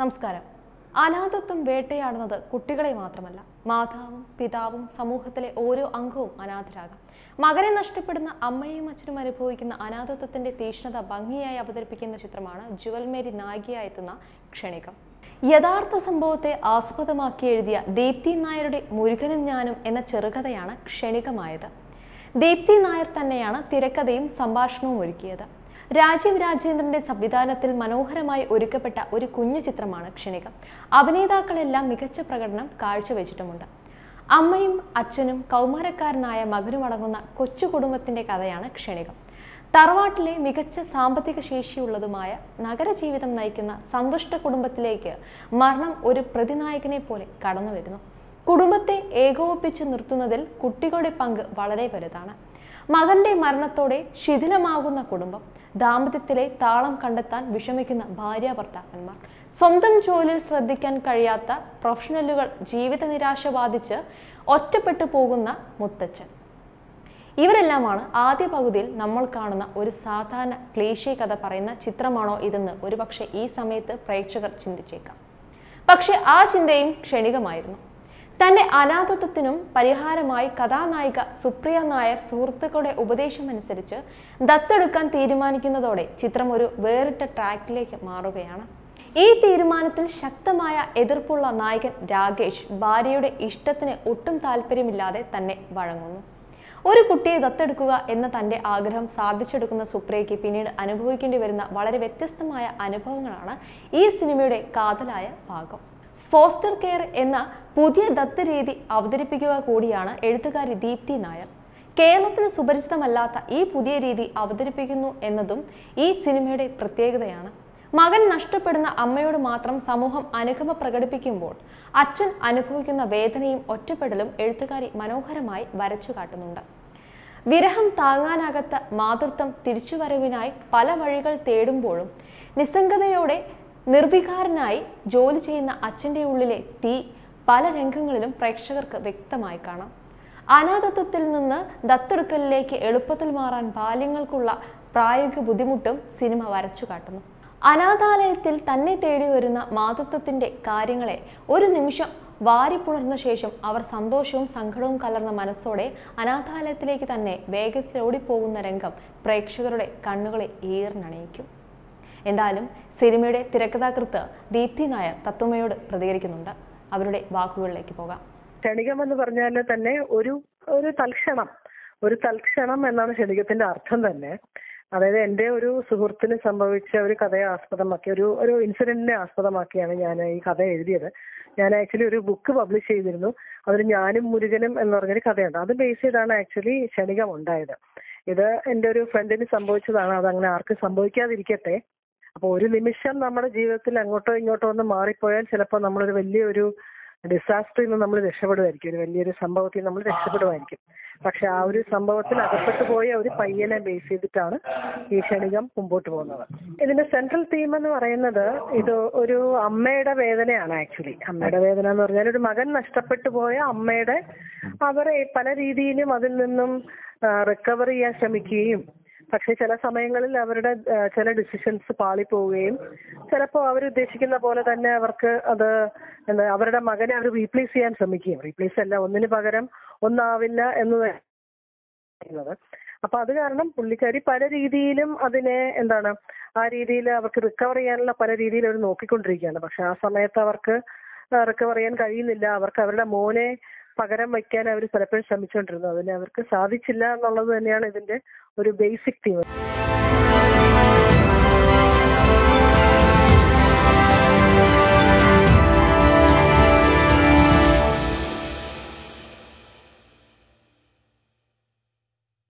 നമസ്കാരം അനാഥത്വം വേട്ടയാടുന്നത് കുട്ടികളെ മാത്രമല്ല മാതാവും പിതാവും സമൂഹത്തിലെ ഓരോ അംഗവും അനാഥരാകാം മകനെ നഷ്ടപ്പെടുന്ന അമ്മയും അച്ഛനും അനുഭവിക്കുന്ന അനാഥത്വത്തിന്റെ തീക്ഷ്ണത ഭംഗിയായി അവതരിപ്പിക്കുന്ന ചിത്രമാണ് ജുവൽ മേരി നായികയായി എത്തുന്ന ക്ഷണികം യഥാർത്ഥ സംഭവത്തെ ആസ്പദമാക്കി എഴുതിയ ദീപ്തി നായരുടെ മുരുകനും ഞാനും എന്ന ചെറുകഥയാണ് ക്ഷണികമായത് ദീപ്തി നായർ തന്നെയാണ് തിരക്കഥയും സംഭാഷണവും ഒരുക്കിയത് രാജീവ് രാജേന്ദ്രന്റെ സംവിധാനത്തിൽ മനോഹരമായി ഒരുക്കപ്പെട്ട ഒരു കുഞ്ഞു ചിത്രമാണ് ക്ഷണികം അഭിനേതാക്കളെല്ലാം മികച്ച പ്രകടനം കാഴ്ചവെച്ചിട്ടുമുണ്ട് അമ്മയും അച്ഛനും കൗമാരക്കാരനായ മകനും അടങ്ങുന്ന കൊച്ചു കുടുംബത്തിന്റെ കഥയാണ് ക്ഷണികം തറവാട്ടിലെ മികച്ച സാമ്പത്തിക ശേഷിയുള്ളതുമായ നഗരജീവിതം നയിക്കുന്ന സന്തുഷ്ട കുടുംബത്തിലേക്ക് മരണം ഒരു പ്രതിനായകനെ പോലെ കടന്നു വരുന്നു കുടുംബത്തെ ഏകോപിപ്പിച്ചു നിർത്തുന്നതിൽ കുട്ടികളുടെ പങ്ക് വളരെ വലുതാണ് മകന്റെ മരണത്തോടെ ശിഥിലമാകുന്ന കുടുംബം ദാമ്പത്യത്തിലെ താളം കണ്ടെത്താൻ വിഷമിക്കുന്ന ഭാര്യ ഭർത്താക്കന്മാർ സ്വന്തം ജോലിയിൽ ശ്രദ്ധിക്കാൻ കഴിയാത്ത പ്രൊഫഷണലുകൾ ജീവിത നിരാശ ബാധിച്ച് ഒറ്റപ്പെട്ടു പോകുന്ന മുത്തച്ഛൻ ഇവരെല്ലാമാണ് ആദ്യ പകുതിയിൽ നമ്മൾ കാണുന്ന ഒരു സാധാരണ ക്ലേശേ കഥ പറയുന്ന ചിത്രമാണോ ഇതെന്ന് ഒരുപക്ഷെ ഈ സമയത്ത് പ്രേക്ഷകർ ചിന്തിച്ചേക്കാം പക്ഷെ ആ ചിന്തയും ക്ഷണികമായിരുന്നു തന്റെ അനാഥത്വത്തിനും പരിഹാരമായി കഥാനായിക സുപ്രിയ നായർ സുഹൃത്തുക്കളുടെ ഉപദേശമനുസരിച്ച് ദത്തെടുക്കാൻ തീരുമാനിക്കുന്നതോടെ ചിത്രം ഒരു വേറിട്ട ട്രാക്കിലേക്ക് മാറുകയാണ് ഈ തീരുമാനത്തിൽ ശക്തമായ എതിർപ്പുള്ള നായകൻ രാകേഷ് ഭാര്യയുടെ ഇഷ്ടത്തിന് ഒട്ടും താല്പര്യമില്ലാതെ തന്നെ വഴങ്ങുന്നു ഒരു കുട്ടിയെ ദത്തെടുക്കുക എന്ന തന്റെ ആഗ്രഹം സാധിച്ചെടുക്കുന്ന സുപ്രിയയ്ക്ക് പിന്നീട് അനുഭവിക്കേണ്ടി വരുന്ന വളരെ വ്യത്യസ്തമായ അനുഭവങ്ങളാണ് ഈ സിനിമയുടെ കാതലായ ഭാഗം ഫോസ്റ്റർ കെയർ എന്ന പുതിയ ദത്ത് രീതി അവതരിപ്പിക്കുക കൂടിയാണ് എഴുത്തുകാരി ദീപ്തി നായർ കേരളത്തിന് സുപരിചിതമല്ലാത്ത ഈ പുതിയ രീതി അവതരിപ്പിക്കുന്നു എന്നതും ഈ സിനിമയുടെ പ്രത്യേകതയാണ് മകൻ നഷ്ടപ്പെടുന്ന അമ്മയോട് മാത്രം സമൂഹം അനുകമ്പ പ്രകടിപ്പിക്കുമ്പോൾ അച്ഛൻ അനുഭവിക്കുന്ന വേദനയും ഒറ്റപ്പെടലും എഴുത്തുകാരി മനോഹരമായി വരച്ചു കാട്ടുന്നുണ്ട് വിരഹം താങ്ങാനാകാത്ത മാതൃത്വം തിരിച്ചുവരവിനായി പല വഴികൾ തേടുമ്പോഴും നിസ്സംഗതയോടെ നിർവികാരനായി ജോലി ചെയ്യുന്ന അച്ഛൻ്റെ ഉള്ളിലെ തീ പല രംഗങ്ങളിലും പ്രേക്ഷകർക്ക് വ്യക്തമായി കാണാം അനാഥത്വത്തിൽ നിന്ന് ദത്തെടുക്കലിലേക്ക് എളുപ്പത്തിൽ മാറാൻ ബാല്യങ്ങൾക്കുള്ള പ്രായോഗിക ബുദ്ധിമുട്ടും സിനിമ വരച്ചു കാട്ടുന്നു അനാഥാലയത്തിൽ തന്നെ തേടി വരുന്ന മാതൃത്വത്തിന്റെ കാര്യങ്ങളെ ഒരു നിമിഷം വാരിപ്പുണർന്ന ശേഷം അവർ സന്തോഷവും സങ്കടവും കലർന്ന മനസ്സോടെ അനാഥാലയത്തിലേക്ക് തന്നെ വേഗത്തിൽ ഓടിപ്പോകുന്ന രംഗം പ്രേക്ഷകരുടെ കണ്ണുകളെ ഈർന്നണയിക്കും എന്തായാലും സിനിമയുടെ തിരക്കഥാകൃത്ത് ദീപ്തി നായർ തത്വമയോട് പ്രതികരിക്കുന്നുണ്ട് അവരുടെ വാക്കുകളിലേക്ക് പോകാം ക്ഷണികം എന്ന് പറഞ്ഞാൽ തന്നെ ഒരു ഒരു തൽക്ഷണം ഒരു തൽക്ഷണം എന്നാണ് ക്ഷണികത്തിന്റെ അർത്ഥം തന്നെ അതായത് എന്റെ ഒരു സുഹൃത്തിന് സംഭവിച്ച ഒരു കഥയെ ആസ്പദമാക്കി ഒരു ഒരു ഇൻസിഡന്റിനെ ആസ്പദമാക്കിയാണ് ഞാൻ ഈ കഥ എഴുതിയത് ഞാൻ ആക്ച്വലി ഒരു ബുക്ക് പബ്ലിഷ് ചെയ്തിരുന്നു അതിൽ ഞാനും മുരുകനും എന്ന് പറഞ്ഞൊരു കഥയുണ്ട് അത് ബേസ് ചെയ്താണ് ആക്ച്വലി ക്ഷണികം ഉണ്ടായത് ഇത് എന്റെ ഒരു ഫ്രണ്ടിന് സംഭവിച്ചതാണ് അത് അങ്ങനെ ആർക്കും സംഭവിക്കാതിരിക്കട്ടെ അപ്പൊ ഒരു നിമിഷം നമ്മുടെ ജീവിതത്തിൽ അങ്ങോട്ടോ ഇങ്ങോട്ടോ ഒന്ന് മാറിപ്പോയാൽ ചിലപ്പോൾ നമ്മളൊരു വലിയൊരു ഡിസാസ്റ്ററിൽ നിന്ന് നമ്മൾ രക്ഷപ്പെടുമായിരിക്കും ഒരു വലിയൊരു സംഭവത്തിൽ നമ്മൾ രക്ഷപ്പെടുമായിരിക്കും പക്ഷെ ആ ഒരു സംഭവത്തിൽ അകപ്പെട്ടു പോയ ഒരു പയ്യനെ ബേസ് ചെയ്തിട്ടാണ് ഈ ക്ഷണികം മുമ്പോട്ട് പോകുന്നത് ഇതിന്റെ സെൻട്രൽ തീം എന്ന് പറയുന്നത് ഇത് ഒരു അമ്മയുടെ വേദനയാണ് ആക്ച്വലി അമ്മയുടെ വേദന എന്ന് പറഞ്ഞാൽ ഒരു മകൻ നഷ്ടപ്പെട്ടു പോയ അമ്മയുടെ അവർ പല രീതിയിലും അതിൽ നിന്നും റിക്കവർ ചെയ്യാൻ ശ്രമിക്കുകയും പക്ഷെ ചില സമയങ്ങളിൽ അവരുടെ ആ, ചില ഡിസിഷൻസ് പാളിപ്പോവുകയും ചിലപ്പോൾ അവർ ഉദ്ദേശിക്കുന്ന പോലെ തന്നെ അവർക്ക് അത് എന്താ അവരുടെ മകനെ അവർ റീപ്ലേസ് ചെയ്യാൻ ശ്രമിക്കുകയും റീപ്ലേസ് അല്ല ഒന്നിന് പകരം ഒന്നാവില്ല എന്ന് പറയുന്നത് അപ്പൊ അത് കാരണം പുള്ളിക്കാരി പല രീതിയിലും അതിനെ എന്താണ് ആ രീതിയിൽ അവർക്ക് റിക്കവർ ചെയ്യാനുള്ള പല രീതിയിൽ അവർ നോക്കിക്കൊണ്ടിരിക്കുകയാണ് പക്ഷെ ആ സമയത്ത് അവർക്ക് റിക്കവർ ചെയ്യാൻ കഴിയുന്നില്ല അവർക്ക് അവരുടെ മോനെ പകരം വയ്ക്കാൻ അവർ പലപ്പോഴും ശ്രമിച്ചുകൊണ്ടിരുന്നു അതിന് അവർക്ക് സാധിച്ചില്ല എന്നുള്ളത് തന്നെയാണ് ഇതിന്റെ ഒരു ബേസിക് തീം